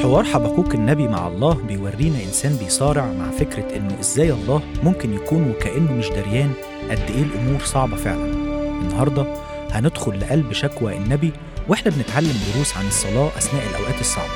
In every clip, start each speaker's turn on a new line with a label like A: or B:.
A: حوار حبقوك النبي مع الله بيورينا إنسان بيصارع مع فكرة إنه إزاي الله ممكن يكون وكأنه مش دريان قد إيه الأمور صعبة فعلا النهاردة هندخل لقلب شكوى النبي وإحنا بنتعلم دروس عن الصلاة أثناء الأوقات الصعبة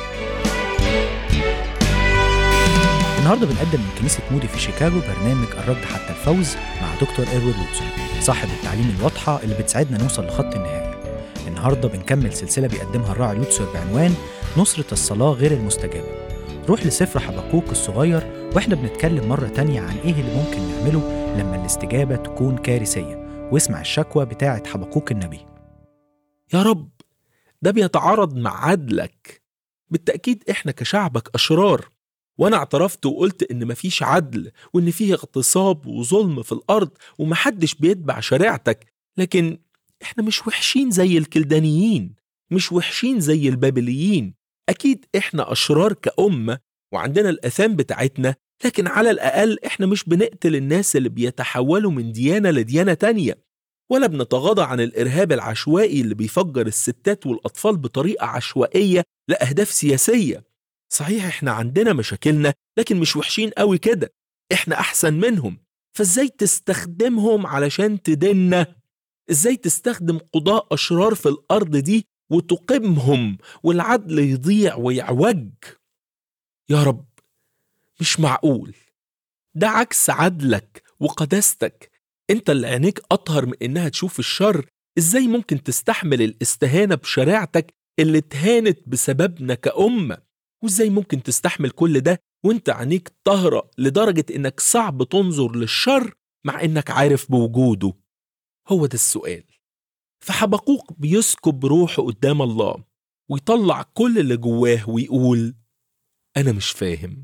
A: النهارده بنقدم من كنيسة مودي في شيكاغو برنامج الرد حتى الفوز مع دكتور إيرويد لوتسون صاحب التعليم الواضحة اللي بتساعدنا نوصل لخط النهاية النهارده بنكمل سلسلة بيقدمها الراعي لوتسر بعنوان نصرة الصلاة غير المستجابة روح لسفر حبقوك الصغير واحنا بنتكلم مرة تانية عن ايه اللي ممكن نعمله لما الاستجابة تكون كارثية واسمع الشكوى بتاعة حبقوك النبي
B: يا رب ده بيتعارض مع عدلك بالتأكيد إحنا كشعبك أشرار وأنا اعترفت وقلت إن مفيش عدل وإن فيه اغتصاب وظلم في الأرض ومحدش بيتبع شريعتك لكن إحنا مش وحشين زي الكلدانيين مش وحشين زي البابليين أكيد إحنا أشرار كأمة وعندنا الأثام بتاعتنا لكن على الأقل إحنا مش بنقتل الناس اللي بيتحولوا من ديانة لديانة تانية ولا بنتغاضى عن الإرهاب العشوائي اللي بيفجر الستات والأطفال بطريقة عشوائية لأهداف سياسية صحيح إحنا عندنا مشاكلنا لكن مش وحشين قوي كده إحنا أحسن منهم فإزاي تستخدمهم علشان تدنا إزاي تستخدم قضاء أشرار في الأرض دي وتقيمهم والعدل يضيع ويعوج يا رب مش معقول ده عكس عدلك وقداستك انت اللي عينيك اطهر من انها تشوف الشر ازاي ممكن تستحمل الاستهانه بشريعتك اللي اتهانت بسببنا كأمة وازاي ممكن تستحمل كل ده وانت عينيك طاهرة لدرجة انك صعب تنظر للشر مع انك عارف بوجوده هو ده السؤال فحبقوق بيسكب روحه قدام الله ويطلع كل اللي جواه ويقول أنا مش فاهم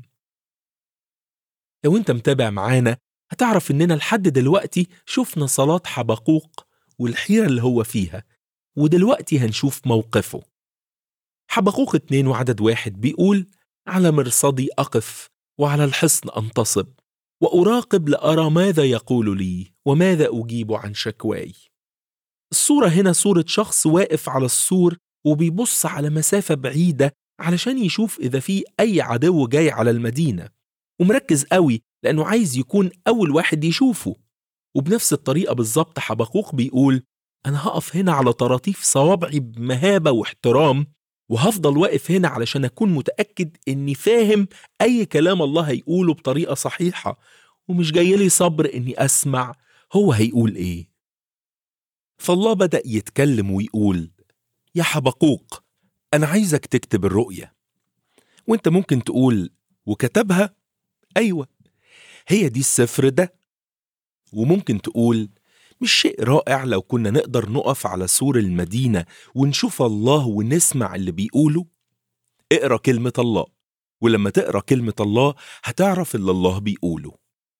B: لو أنت متابع معانا هتعرف إننا لحد دلوقتي شفنا صلاة حبقوق والحيرة اللي هو فيها ودلوقتي هنشوف موقفه حبقوق اتنين وعدد واحد بيقول على مرصدي أقف وعلى الحصن أنتصب وأراقب لأرى ماذا يقول لي وماذا أجيب عن شكواي الصورة هنا صورة شخص واقف على السور وبيبص على مسافة بعيدة علشان يشوف إذا في أي عدو جاي على المدينة ومركز قوي لأنه عايز يكون أول واحد يشوفه وبنفس الطريقة بالظبط حبقوق بيقول أنا هقف هنا على طراطيف صوابعي بمهابة واحترام وهفضل واقف هنا علشان أكون متأكد إني فاهم أي كلام الله هيقوله بطريقة صحيحة ومش جايلي صبر إني أسمع هو هيقول إيه فالله بدأ يتكلم ويقول يا حبقوق أنا عايزك تكتب الرؤية وانت ممكن تقول وكتبها أيوة هي دي السفر ده وممكن تقول مش شيء رائع لو كنا نقدر نقف على سور المدينة ونشوف الله ونسمع اللي بيقوله اقرا كلمة الله ولما تقرا كلمة الله هتعرف اللي الله بيقوله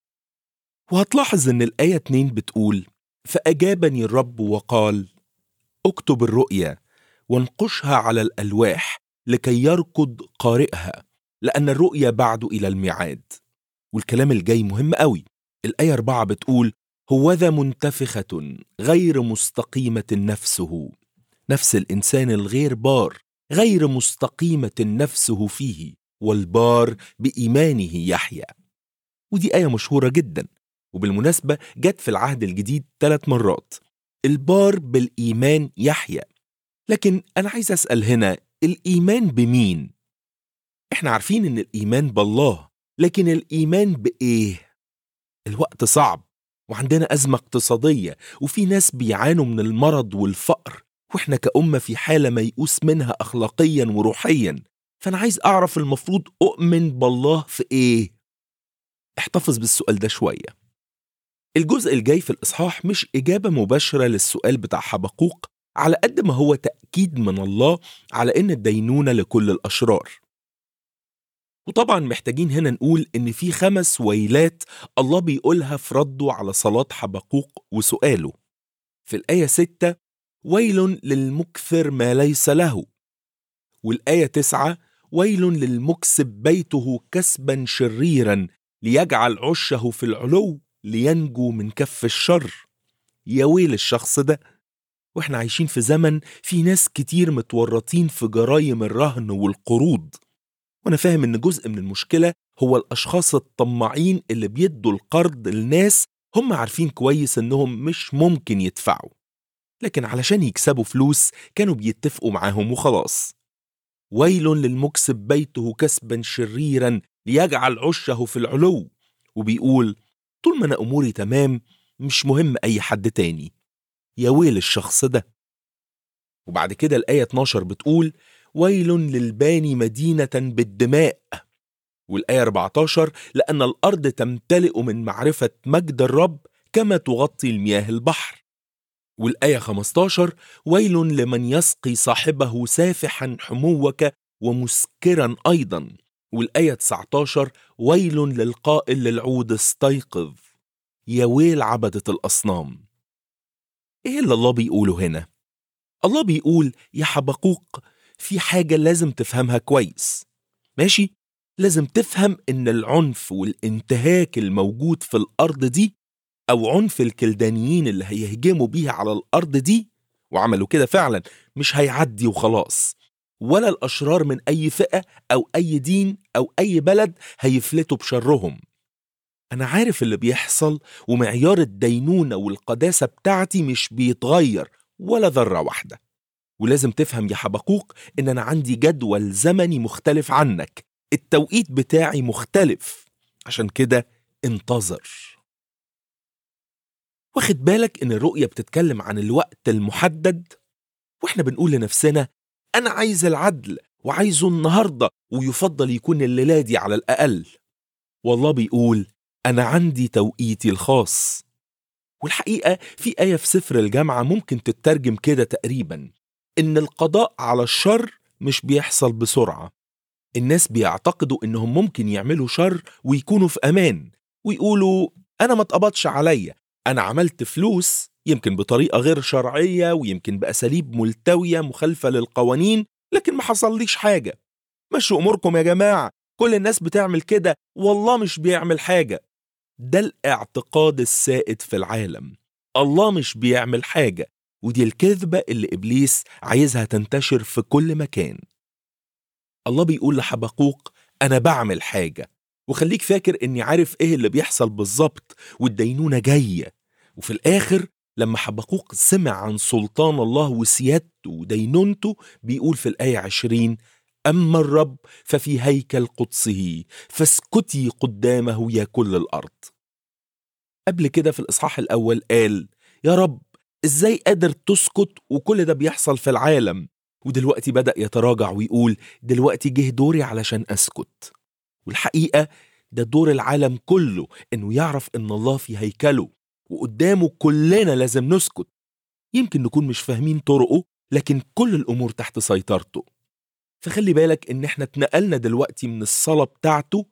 B: وهتلاحظ ان الآية 2 بتقول فأجابني الرب وقال اكتب الرؤيا وانقشها على الألواح لكي يركض قارئها لأن الرؤيا بعد إلى الميعاد والكلام الجاي مهم قوي الآية أربعة بتقول هوذا منتفخة غير مستقيمة نفسه نفس الإنسان الغير بار غير مستقيمة نفسه فيه والبار بإيمانه يحيا ودي آية مشهورة جدا وبالمناسبة جت في العهد الجديد ثلاث مرات البار بالإيمان يحيا لكن أنا عايز أسأل هنا الإيمان بمين؟ إحنا عارفين إن الإيمان بالله لكن الإيمان بإيه؟ الوقت صعب وعندنا أزمة اقتصادية وفي ناس بيعانوا من المرض والفقر وإحنا كأمة في حالة ميؤوس منها أخلاقيا وروحيا فأنا عايز أعرف المفروض أؤمن بالله في إيه؟ احتفظ بالسؤال ده شوية الجزء الجاي في الإصحاح مش إجابة مباشرة للسؤال بتاع حبقوق على قد ما هو تأكيد من الله على إن الدينونة لكل الأشرار وطبعا محتاجين هنا نقول إن في خمس ويلات الله بيقولها في رده على صلاة حبقوق وسؤاله في الآية 6 ويل للمكثر ما ليس له والآية 9 ويل للمكسب بيته كسبا شريرا ليجعل عشه في العلو لينجو من كف الشر يا ويل الشخص ده واحنا عايشين في زمن في ناس كتير متورطين في جرايم الرهن والقروض وأنا فاهم إن جزء من المشكلة هو الأشخاص الطماعين اللي بيدوا القرض لناس هم عارفين كويس إنهم مش ممكن يدفعوا لكن علشان يكسبوا فلوس كانوا بيتفقوا معاهم وخلاص ويل للمكسب بيته كسبا شريرا ليجعل عشه في العلو وبيقول طول ما أنا أموري تمام مش مهم أي حد تاني يا ويل الشخص ده وبعد كده الآية 12 بتقول ويل للباني مدينة بالدماء والآية 14 لأن الأرض تمتلئ من معرفة مجد الرب كما تغطي المياه البحر والآية 15 ويل لمن يسقي صاحبه سافحا حموك ومسكرا أيضا والآية 19 ويل للقائل للعود استيقظ يا ويل عبدة الأصنام إيه اللي الله بيقوله هنا؟ الله بيقول يا حبقوق في حاجة لازم تفهمها كويس ماشي؟ لازم تفهم إن العنف والانتهاك الموجود في الأرض دي أو عنف الكلدانيين اللي هيهجموا بيها على الأرض دي وعملوا كده فعلا مش هيعدي وخلاص ولا الأشرار من أي فئة أو أي دين أو أي بلد هيفلتوا بشرهم أنا عارف اللي بيحصل ومعيار الدينونة والقداسة بتاعتي مش بيتغير ولا ذرة واحدة ولازم تفهم يا حبقوق إن أنا عندي جدول زمني مختلف عنك التوقيت بتاعي مختلف عشان كده انتظر واخد بالك إن الرؤية بتتكلم عن الوقت المحدد وإحنا بنقول لنفسنا أنا عايز العدل وعايزه النهاردة ويفضل يكون الليلة دي على الأقل والله بيقول أنا عندي توقيتي الخاص والحقيقة في آية في سفر الجامعة ممكن تترجم كده تقريبا إن القضاء على الشر مش بيحصل بسرعة الناس بيعتقدوا إنهم ممكن يعملوا شر ويكونوا في أمان ويقولوا أنا ما اتقبضش عليا أنا عملت فلوس يمكن بطريقة غير شرعية ويمكن بأساليب ملتوية مخالفة للقوانين لكن ما حصليش حاجة مشوا أموركم يا جماعة كل الناس بتعمل كده والله مش بيعمل حاجة ده الاعتقاد السائد في العالم الله مش بيعمل حاجة ودي الكذبة اللي إبليس عايزها تنتشر في كل مكان الله بيقول لحبقوق أنا بعمل حاجة وخليك فاكر إني عارف إيه اللي بيحصل بالظبط والدينونة جاية وفي الآخر لما حبقوق سمع عن سلطان الله وسيادته ودينونته بيقول في الآية عشرين أما الرب ففي هيكل قدسه فاسكتي قدامه يا كل الأرض قبل كده في الإصحاح الأول قال يا رب إزاي قادر تسكت وكل ده بيحصل في العالم ودلوقتي بدأ يتراجع ويقول دلوقتي جه دوري علشان أسكت والحقيقة ده دور العالم كله إنه يعرف إن الله في هيكله وقدامه كلنا لازم نسكت يمكن نكون مش فاهمين طرقه لكن كل الأمور تحت سيطرته فخلي بالك إن إحنا اتنقلنا دلوقتي من الصلاة بتاعته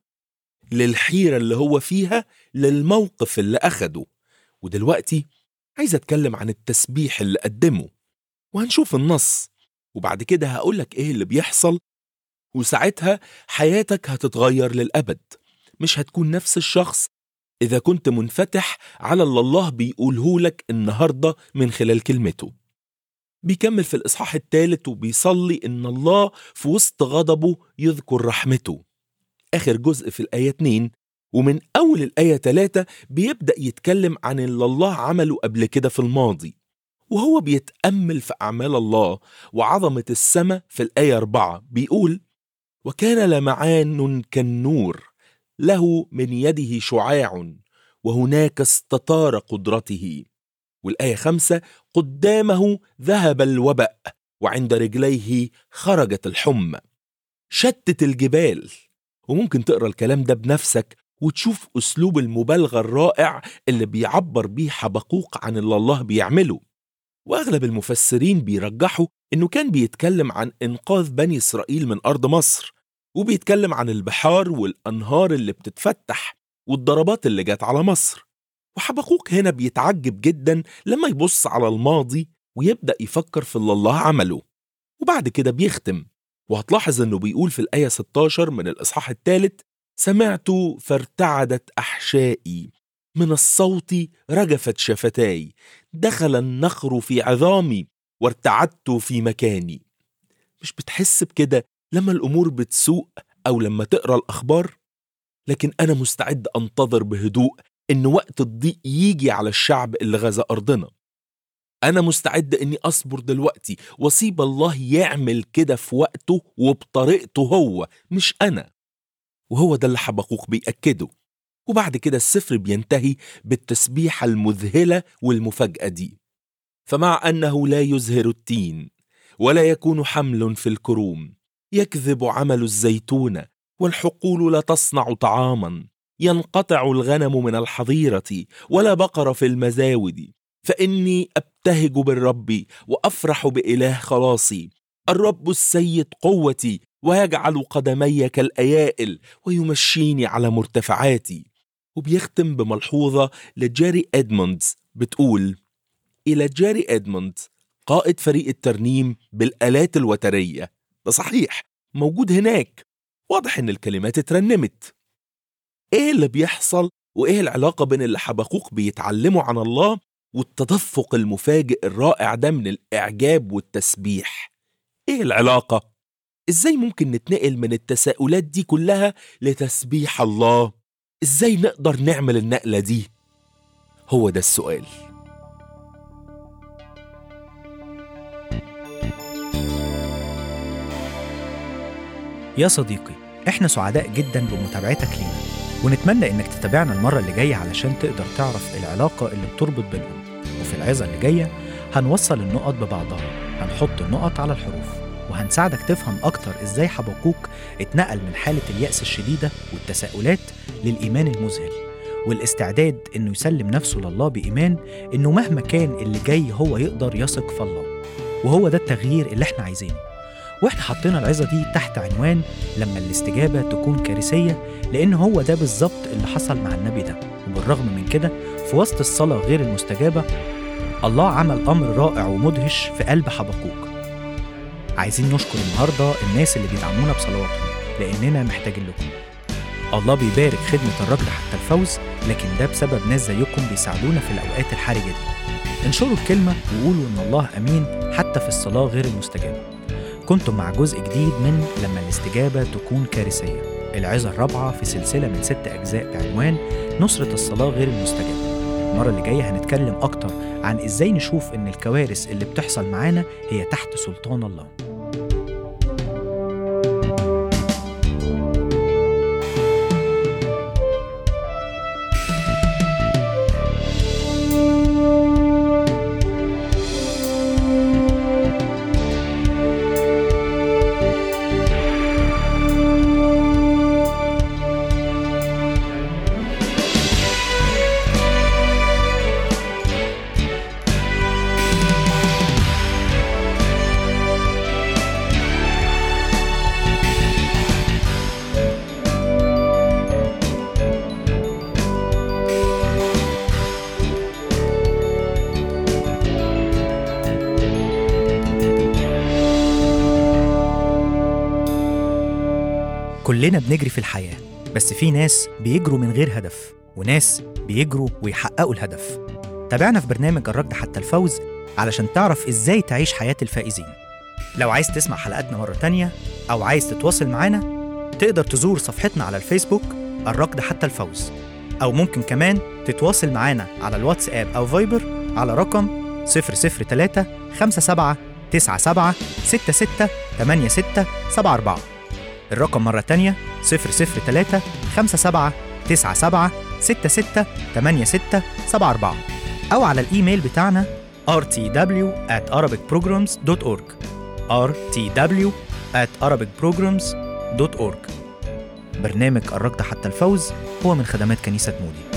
B: للحيرة اللي هو فيها للموقف اللي أخده ودلوقتي عايز أتكلم عن التسبيح اللي قدمه وهنشوف النص وبعد كده هقولك إيه اللي بيحصل وساعتها حياتك هتتغير للأبد مش هتكون نفس الشخص إذا كنت منفتح على اللي الله بيقوله لك النهاردة من خلال كلمته بيكمل في الإصحاح الثالث وبيصلي إن الله في وسط غضبه يذكر رحمته آخر جزء في الآية 2 ومن أول الآية 3 بيبدأ يتكلم عن اللي الله عمله قبل كده في الماضي وهو بيتأمل في أعمال الله وعظمة السماء في الآية 4 بيقول وكان لمعان كالنور له من يده شعاع وهناك استطار قدرته والآية خمسة قدامه ذهب الوبأ وعند رجليه خرجت الحمى شتت الجبال وممكن تقرا الكلام ده بنفسك وتشوف أسلوب المبالغة الرائع اللي بيعبر بيه حبقوق عن اللي الله بيعمله وأغلب المفسرين بيرجحوا إنه كان بيتكلم عن إنقاذ بني إسرائيل من أرض مصر وبيتكلم عن البحار والأنهار اللي بتتفتح والضربات اللي جت على مصر وحبقوق هنا بيتعجب جدا لما يبص على الماضي ويبدأ يفكر في اللي الله عمله وبعد كده بيختم وهتلاحظ انه بيقول في الآية 16 من الإصحاح الثالث سمعت فارتعدت أحشائي من الصوت رجفت شفتاي دخل النخر في عظامي وارتعدت في مكاني مش بتحس بكده لما الأمور بتسوء أو لما تقرأ الأخبار لكن أنا مستعد أنتظر بهدوء إن وقت الضيق يجي على الشعب اللي غزا أرضنا أنا مستعد إني أصبر دلوقتي وأسيب الله يعمل كده في وقته وبطريقته هو مش أنا وهو ده اللي حبقوق بيأكده وبعد كده السفر بينتهي بالتسبيحة المذهلة والمفاجأة دي فمع أنه لا يزهر التين ولا يكون حمل في الكروم يكذب عمل الزيتون والحقول لا تصنع طعاما ينقطع الغنم من الحظيرة ولا بقر في المزاود فإني أبتهج بالرب وأفرح بإله خلاصي الرب السيد قوتي ويجعل قدمي كالأيائل ويمشيني على مرتفعاتي وبيختم بملحوظة لجيري إدموندز بتقول إلى جيري إدموندز قائد فريق الترنيم بالآلات الوترية ده صحيح موجود هناك واضح إن الكلمات اترنمت إيه اللي بيحصل وإيه العلاقة بين اللي حبقوق بيتعلموا عن الله والتدفق المفاجئ الرائع ده من الإعجاب والتسبيح إيه العلاقة؟ إزاي ممكن نتنقل من التساؤلات دي كلها لتسبيح الله؟ إزاي نقدر نعمل النقلة دي؟ هو ده السؤال
A: يا صديقي احنا سعداء جدا بمتابعتك لينا ونتمنى انك تتابعنا المرة اللي جاية علشان تقدر تعرف العلاقة اللي بتربط بينهم وفي العظة اللي جاية هنوصل النقط ببعضها هنحط النقط على الحروف وهنساعدك تفهم أكتر إزاي حبقوك اتنقل من حالة اليأس الشديدة والتساؤلات للإيمان المذهل والاستعداد إنه يسلم نفسه لله بإيمان إنه مهما كان اللي جاي هو يقدر يثق في الله وهو ده التغيير اللي احنا عايزينه واحنا حطينا العظة دي تحت عنوان لما الاستجابة تكون كارثية لأن هو ده بالظبط اللي حصل مع النبي ده وبالرغم من كده في وسط الصلاة غير المستجابة الله عمل أمر رائع ومدهش في قلب حبقوك عايزين نشكر النهاردة الناس اللي بيدعمونا بصلواتهم لأننا محتاجين لكم الله بيبارك خدمة الرجل حتى الفوز لكن ده بسبب ناس زيكم بيساعدونا في الأوقات الحرجة دي انشروا الكلمة وقولوا إن الله أمين حتى في الصلاة غير المستجابة كنتم مع جزء جديد من لما الاستجابة تكون كارثية العظة الرابعة في سلسلة من ست أجزاء بعنوان نصرة الصلاة غير المستجابة المرة اللي جاية هنتكلم أكتر عن إزاي نشوف إن الكوارث اللي بتحصل معانا هي تحت سلطان الله كلنا بنجري في الحياة بس في ناس بيجروا من غير هدف وناس بيجروا ويحققوا الهدف تابعنا في برنامج الركض حتى الفوز علشان تعرف ازاي تعيش حياة الفائزين لو عايز تسمع حلقاتنا مرة تانية أو عايز تتواصل معانا تقدر تزور صفحتنا على الفيسبوك الركض حتى الفوز أو ممكن كمان تتواصل معانا على الواتساب أو فايبر على رقم 003 57 97 66 86 74 الرقم مرة تانية 003 57 97 66 86 74 أو على الإيميل بتاعنا rtw at arabicprograms.org rtw at arabicprograms.org برنامج الركض حتى الفوز هو من خدمات كنيسة مودي